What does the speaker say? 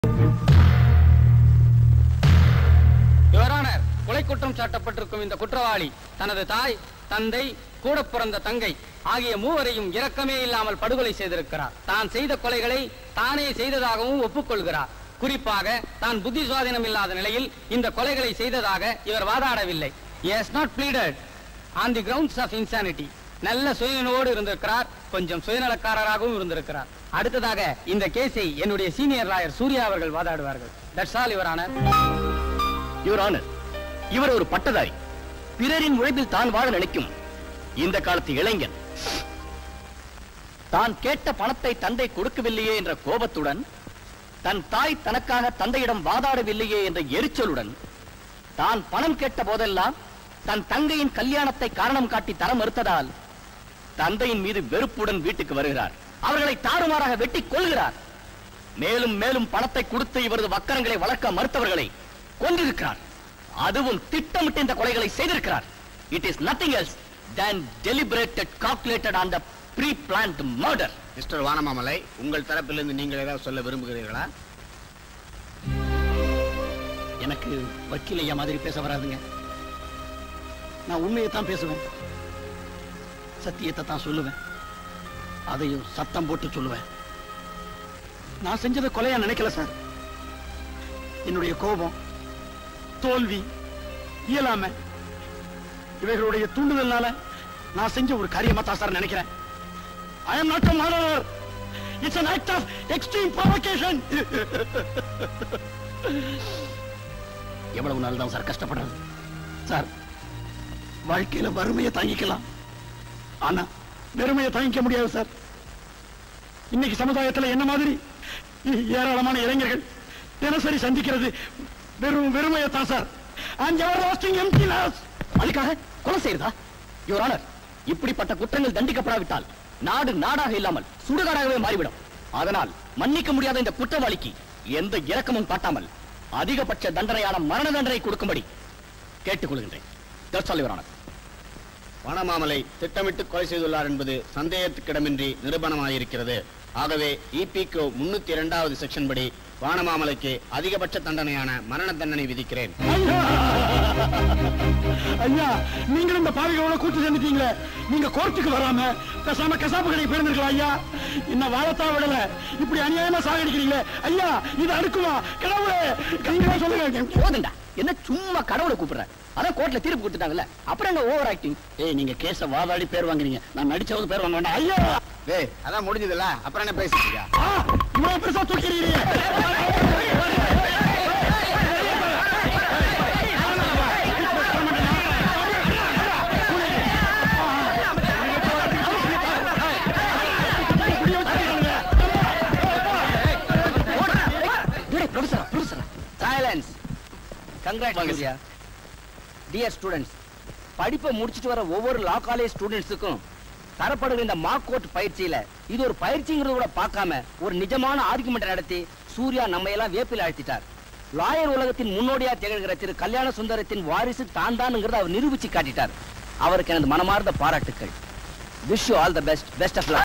Your Honour கொலை குற்றம் சாட்டப்பட்டிருக்கும் இந்த குற்றவாளி தனது தாய் தந்தை கூட பிறந்த தங்கை ஆகிய மூவரையும் இரக்கமே இல்லாமல் படுகொலை செய்திருக்கிறார் தான் செய்த கொலைகளை தானே செய்ததாகவும் ஒப்புக்கொள்கிறார் குறிப்பாக தான் புத்தி சுவாதீனம் இல்லாத நிலையில் இந்த கொலைகளை செய்ததாக இவர் வாதாடவில்லை yes not pleaded on the grounds of insanity நல்ல சுயநினைவோடு இருந்திருக்கிறார் கொஞ்சம் சுயநலக்காரராகவும் இருந்திருக்கிறார் அடுத்ததாக இந்த கேஸை என்னுடைய சீனியர் லாயர் சூர்யா அவர்கள் வாதாடுவார்கள் that's all your your honour இவர் ஒரு பட்டதாரி பிறரின் உழைப்பில் தான் வாழ நினைக்கும் இந்த காலத்து இளைஞன் தான் கேட்ட பணத்தை தந்தை கொடுக்கவில்லையே என்ற கோபத்துடன் தன் தாய் தனக்காக தந்தையிடம் வாதாடவில்லையே என்ற எரிச்சலுடன் தான் பணம் கேட்ட போதெல்லாம் தன் தங்கையின் கல்யாணத்தை காரணம் காட்டி தர மறுத்ததால் தந்தையின் மீது வெறுப்புடன் வீட்டுக்கு வருகிறார் அவர்களை தாறுமாறாக வெட்டி கொள்கிறார் மேலும் மேலும் பணத்தை கொடுத்து இவரது வக்கரங்களை வளர்க்க மறுத்தவர்களை கொன்றிருக்கிறார் அதுவும் திட்டமிட்டு இந்த கொலைகளை செய்திருக்கிறார் it is nothing else than deliberated calculated on the pre-planned murder mister Vanamamalai உங்கள் தரப்பிலிருந்து நீங்கள் ஏதாவது சொல்ல விரும்புகிறீர்களா எனக்கு வக்கீல் ஐயா மாதிரி பேச வராதுங்க நான் உண்மையை தான் பேசுவேன் சத்தியத்தை தான் சொல்லுவேன் அதையும் சத்தம் போட்டு சொல்லுவேன் நான் செஞ்சதை கொலையா நினைக்கல சார் என்னுடைய கோபம் தோல்வி இயலாம இவைகளுடைய தூண்டுதல்னால நான் செஞ்ச ஒரு காரியமா தான் சார் நினைக்கிறேன் I am not a murderer it's an act of extreme provocation எவ்வளவு நாள் தான் சார் கஷ்டப்படுறது சார் வாழ்க்கையில வறுமையை தாங்கிக்கலாம் ஆனா வெறுமையை தாங்கிக்க முடியாது சார் இன்னைக்கு சமுதாயத்துல என்ன மாதிரி ஏ- ஏராளமான இளைஞர்கள் தினசரி சந்திக்கிறது வெறும் வெறுமையை தான் சார் அண்ட் எவர்லாஸ்டிங் எம்டினஸ் அதுக்காக கொலை செய்யறதா யுவர் ஆனர் இப்படிப்பட்ட குற்றங்கள் தண்டிக்கப்படாவிட்டால் நாடு நாடாக இல்லாமல் சுடுகாடாகவே மாறிவிடும் அதனால் மன்னிக்க முடியாத இந்த குற்றவாளிக்கு எந்த இரக்கமும் காட்டாமல் அதிகபட்ச தண்டனையான மரண தண்டனை கொடுக்கும்படி கேட்டுக்கொள்கின்றேன் That's all, Your Honor. Vanamamalai திட்டமிட்டு கொலை செய்துள்ளார் என்பது சந்தேகத்துக்கிடமின்றி நிரூபணமாயிருக்கிறது ஆகவே இபிகோ முன்னூத்தி இரண்டாவது செக்ஷன் படி வானமாமலைக்கு அதிகபட்ச தண்டனையான மரண தண்டனை விதிக்கிறேன் ஐயா ஐயா நீங்களும் இந்த பாவிகளோட கூட்டு சேர்ந்துட்டீங்களே நீங்க கோர்ட்டுக்கு வராம பேசாம கசாப்பு கடைக்கு போயிருந்திருக்கலாம் ஐயா இன்னும் வாழத்தான் விடல இப்படி அநியாயமா சாகடிக்கிறீங்களே ஐயா இது அடுக்குமா கடவுளே நீங்களே சொல்லுங்க போதுண்டா என்ன சும்மா கடவுளை கூப்பிடுற அதான் கோர்ட்ல தீர்ப்பு கொடுத்துட்டாங்கல்ல அப்புறம் என்ன ஓவர் ஆக்டிங் ஏய் நீங்க கேஸ வாதாடி பேர் வாங்குறீங்க நான் நடிச்சவது பேர் வாங்க வேண்டாம் ஐயா டேய் அதான் முடிஞ்சதுல அப்புறம் என்ன பேசிட்டீங்க ஆ, இவ்வளவு பெருசா தூக்கிறீங்க professor professor silence congrats dear students படிப்பை முடிச்சிட்டு வர ஒவ்வொரு லா காலேஜ் ஸ்டூடெண்ட்ஸுக்கும் தரப்படுகிற இந்த மார்க் கோட் பயிற்சியில இது ஒரு பயிற்சிங்கிறத கூட பார்க்காம ஒரு நிஜமான ஆர்குமெண்ட் நடத்தி சூர்யா நம்ம எல்லாம் வேப்பில் அழுத்திட்டார் லாயர் உலகத்தின் முன்னோடியா திகழ்கிற திரு கல்யாண சுந்தரத்தின் வாரிசு தான் தானுங்கிறத அவர் நிரூபிச்சு காட்டிட்டார் அவருக்கு எனது மனமார்ந்த பாராட்டுக்கள் wish you all the best best of